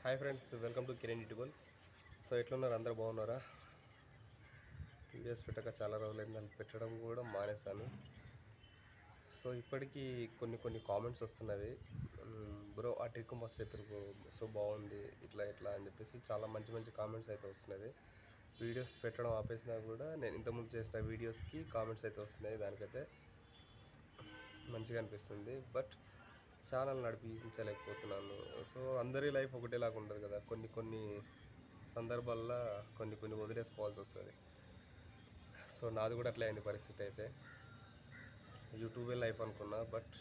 hi friends welcome to Kiran యూట్యూబల్ so ఎట్లున్నారు అందరూ బాగున్నారా వీడియోస్ పెట్టక చాలా రోజులైంది నన్ను పెట్టడం కూడా మానేశాను సో ఇప్పటికీ కొన్ని కొన్ని కామెంట్స్ వస్తున్నవి బ్రో ఆ ట్రిక్ మస్తు చెప్పారు బ్రో సో బాగుంది ఇట్లా ఇట్లా అని చెప్పేసి చాలా మంచి మంచి కామెంట్స్ అయితే వస్తున్నవి వీడియోస్ పెట్టడం ఆపేసినా కూడా నేను ఇంతకుముందు చేసిన వీడియోస్కి కామెంట్స్ అయితే వస్తున్నాయి దానికైతే మంచిగా అనిపిస్తుంది బట్ ఛానల్ నడిపించలేకపోతున్నాను సో అందరి లైఫ్ ఒకటేలాగా ఉండదు కదా కొన్ని కొన్ని సందర్భాల్లో కొన్ని కొన్ని వదిలేసుకోవాల్సి వస్తుంది సో నాది కూడా అట్లే అయింది పరిస్థితి అయితే యూట్యూబే లైఫ్ అనుకున్నా బట్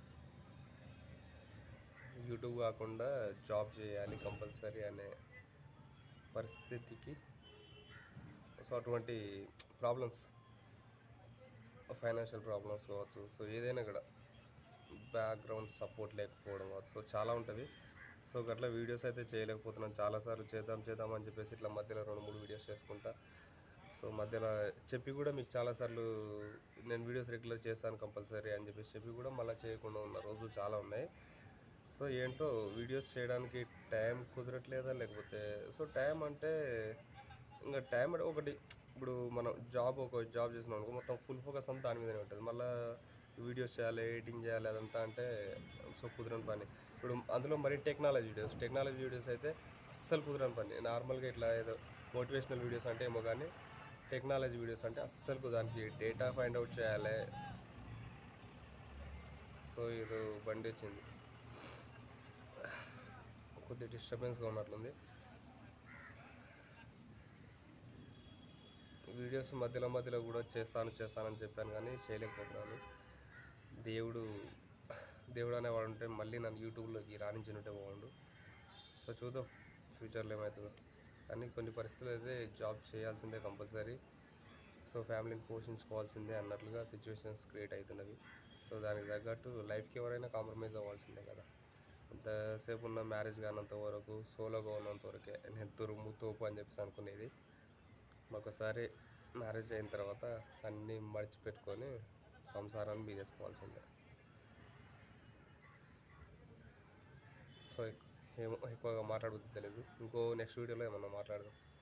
యూట్యూబ్ కాకుండా జాబ్ చేయాలి కంపల్సరీ అనే పరిస్థితికి సో అటువంటి ప్రాబ్లమ్స్ ఫైనాన్షియల్ ప్రాబ్లమ్స్ కావచ్చు సో ఏదైనా కూడా బ్యాక్గ్రౌండ్ సపోర్ట్ లేకపోవడం కావచ్చు సో చాలా ఉంటుంది సో గట్లా వీడియోస్ అయితే చేయలేకపోతున్నాను చాలాసార్లు చేద్దాం చేద్దాం అని చెప్పేసి ఇట్లా మధ్యలో రెండు మూడు వీడియోస్ చేసుకుంటా సో మధ్యలో చెప్పి కూడా మీకు చాలాసార్లు నేను వీడియోస్ రెగ్యులర్ చేస్తాను కంపల్సరీ అని చెప్పేసి చెప్పి కూడా మళ్ళీ చేయకుండా ఉన్న రోజులు చాలా ఉన్నాయి సో ఏంటో వీడియోస్ చేయడానికి టైం కుదరట్లేదా లేకపోతే సో టైం అంటే ఇంకా టైం అంటే ఒకటి ఇప్పుడు మనం జాబ్ ఒక జాబ్ చేసినాం అనుకో మొత్తం ఫుల్ ఫోకస్ అంతా దాని మీదనే ఉంటుంది మళ్ళీ వీడియోస్ చేయాలి ఎడిటింగ్ చేయాలి అదంతా అంటే సో కుదరని పని ఇప్పుడు అందులో మరి టెక్నాలజీ వీడియోస్ టెక్నాలజీ వీడియోస్ అయితే అస్సలు కుదరని పని నార్మల్గా ఇట్లా ఏదో మోటివేషనల్ వీడియోస్ అంటే ఏమో కానీ టెక్నాలజీ వీడియోస్ అంటే అస్సలు దానికి డేటా ఫైండ్ అవుట్ చేయాలి సో ఇది బండి వచ్చింది కొద్దిగా డిస్టర్బెన్స్గా ఉన్నట్లుంది వీడియోస్ మధ్యలో మధ్యలో కూడా చేస్తాను చేస్తానని చెప్పాను కానీ చేయలేకపోతున్నాను దేవుడు దేవుడు అనేవాడు ఉంటే మళ్ళీ నన్ను యూట్యూబ్లోకి రాణించినట్టే బాగుండు సో చూద్దాం ఫ్యూచర్లో ఏమవుతుందో కానీ కొన్ని పరిస్థితులు అయితే జాబ్ చేయాల్సిందే కంపల్సరీ సో ఫ్యామిలీని పోషించుకోవాల్సిందే అన్నట్లుగా సిచ్యువేషన్స్ క్రియేట్ అవుతున్నవి సో దానికి తగ్గట్టు లైఫ్కి ఎవరైనా కాంప్రమైజ్ అవ్వాల్సిందే కదా ఎంతసేపు ఉన్న మ్యారేజ్ కానంత వరకు సోలోగా ఉన్నంత వరకే నేను తురుము తోపు అని చెప్పేసి అనుకునేది ఒకసారి మ్యారేజ్ అయిన తర్వాత అన్నీ మడిచిపెట్టుకొని సంసారాన్ని బీదేసుకోవాల్సిందే సో ఎక్- ఏమో ఎక్కువగా మాట్లాడబుద్ది తెలియదు ఇంకో నెక్స్ట్ వీడియోలో ఏమన్నా మాట్లాడదాం